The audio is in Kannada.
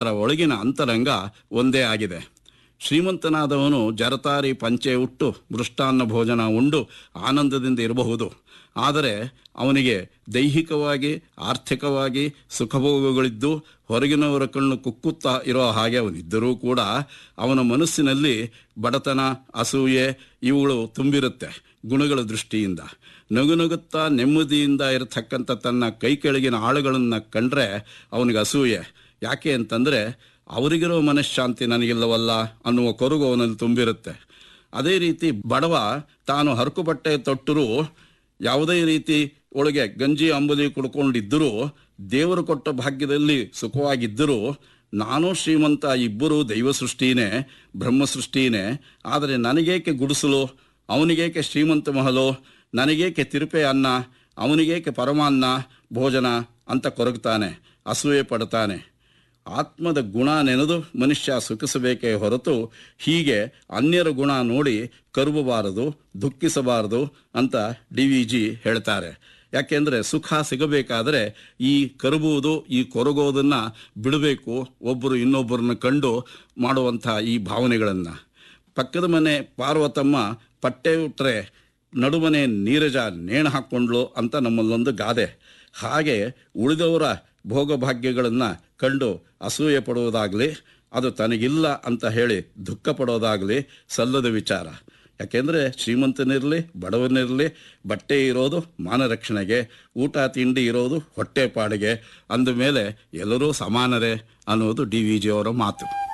ಒಳಗಿನ ಅಂತರಂಗ ಒಂದೇ ಆಗಿದೆ ಶ್ರೀಮಂತನಾದವನು ಜರತಾರಿ ಪಂಚೆ ಉಟ್ಟು ಮೃಷ್ಟಾನ್ನ ಭೋಜನ ಉಂಡು ಆನಂದದಿಂದ ಇರಬಹುದು ಆದರೆ ಅವನಿಗೆ ದೈಹಿಕವಾಗಿ ಆರ್ಥಿಕವಾಗಿ ಸುಖಭೋಗಗಳಿದ್ದು ಹೊರಗಿನವರ ಕಣ್ಣು ಕುಕ್ಕುತ್ತಾ ಇರೋ ಹಾಗೆ ಅವನಿದ್ದರೂ ಕೂಡ ಅವನ ಮನಸ್ಸಿನಲ್ಲಿ ಬಡತನ ಅಸೂಯೆ ಇವುಗಳು ತುಂಬಿರುತ್ತೆ ಗುಣಗಳ ದೃಷ್ಟಿಯಿಂದ ನಗುನಗುತ್ತಾ ನೆಮ್ಮದಿಯಿಂದ ಇರತಕ್ಕಂಥ ತನ್ನ ಕೈ ಕೆಳಗಿನ ಆಳುಗಳನ್ನು ಕಂಡ್ರೆ ಅವನಿಗೆ ಅಸೂಯೆ ಯಾಕೆ ಅಂತಂದರೆ ಅವರಿಗಿರೋ ಮನಃಶಾಂತಿ ನನಗಿಲ್ಲವಲ್ಲ ಅನ್ನುವ ಕೊರಗು ಅವನಲ್ಲಿ ತುಂಬಿರುತ್ತೆ ಅದೇ ರೀತಿ ಬಡವ ತಾನು ಹರಕು ಬಟ್ಟೆ ತೊಟ್ಟರೂ ಯಾವುದೇ ರೀತಿ ಒಳಗೆ ಗಂಜಿ ಅಂಬಲಿ ಕುಡ್ಕೊಂಡಿದ್ದರೂ ದೇವರು ಕೊಟ್ಟ ಭಾಗ್ಯದಲ್ಲಿ ಸುಖವಾಗಿದ್ದರೂ ನಾನು ಶ್ರೀಮಂತ ಇಬ್ಬರು ದೈವ ಸೃಷ್ಟಿನೇ ಬ್ರಹ್ಮ ಸೃಷ್ಟಿನೇ ಆದರೆ ನನಗೇಕೆ ಗುಡಿಸಲು ಅವನಿಗೇಕೆ ಶ್ರೀಮಂತ ಮಹಲು ನನಗೇಕೆ ತಿರುಪೆ ಅನ್ನ ಅವನಿಗೇಕೆ ಪರಮಾನ್ನ ಭೋಜನ ಅಂತ ಕೊರಗ್ತಾನೆ ಅಸೂಯೆ ಪಡ್ತಾನೆ ಆತ್ಮದ ಗುಣ ನೆನೆದು ಮನುಷ್ಯ ಸುಖಿಸಬೇಕೇ ಹೊರತು ಹೀಗೆ ಅನ್ಯರ ಗುಣ ನೋಡಿ ಕರುಬಬಾರದು ದುಃಖಿಸಬಾರದು ಅಂತ ಡಿ ವಿ ಜಿ ಹೇಳ್ತಾರೆ ಯಾಕೆಂದರೆ ಸುಖ ಸಿಗಬೇಕಾದರೆ ಈ ಕರುಬುವುದು ಈ ಕೊರಗೋದನ್ನ ಬಿಡಬೇಕು ಒಬ್ಬರು ಇನ್ನೊಬ್ಬರನ್ನ ಕಂಡು ಮಾಡುವಂಥ ಈ ಭಾವನೆಗಳನ್ನು ಪಕ್ಕದ ಮನೆ ಪಾರ್ವತಮ್ಮ ಪಟ್ಟೆ ಉಟ್ರೆ ನಡುಮನೆ ನೀರಜ ನೇಣು ಹಾಕ್ಕೊಂಡ್ಲು ಅಂತ ನಮ್ಮಲ್ಲೊಂದು ಗಾದೆ ಹಾಗೆ ಉಳಿದವರ ಭೋಗಭಾಗ್ಯಗಳನ್ನು ಕಂಡು ಅಸೂಯೆ ಪಡುವುದಾಗಲಿ ಅದು ತನಗಿಲ್ಲ ಅಂತ ಹೇಳಿ ದುಃಖ ಪಡೋದಾಗಲಿ ಸಲ್ಲದ ವಿಚಾರ ಯಾಕೆಂದರೆ ಶ್ರೀಮಂತನಿರಲಿ ಬಡವನಿರಲಿ ಬಟ್ಟೆ ಇರೋದು ಮಾನರಕ್ಷಣೆಗೆ ಊಟ ತಿಂಡಿ ಇರೋದು ಹೊಟ್ಟೆ ಪಾಡಿಗೆ ಅಂದ ಮೇಲೆ ಎಲ್ಲರೂ ಸಮಾನರೇ ಅನ್ನೋದು ಡಿ ವಿ ಜಿಯವರ ಮಾತು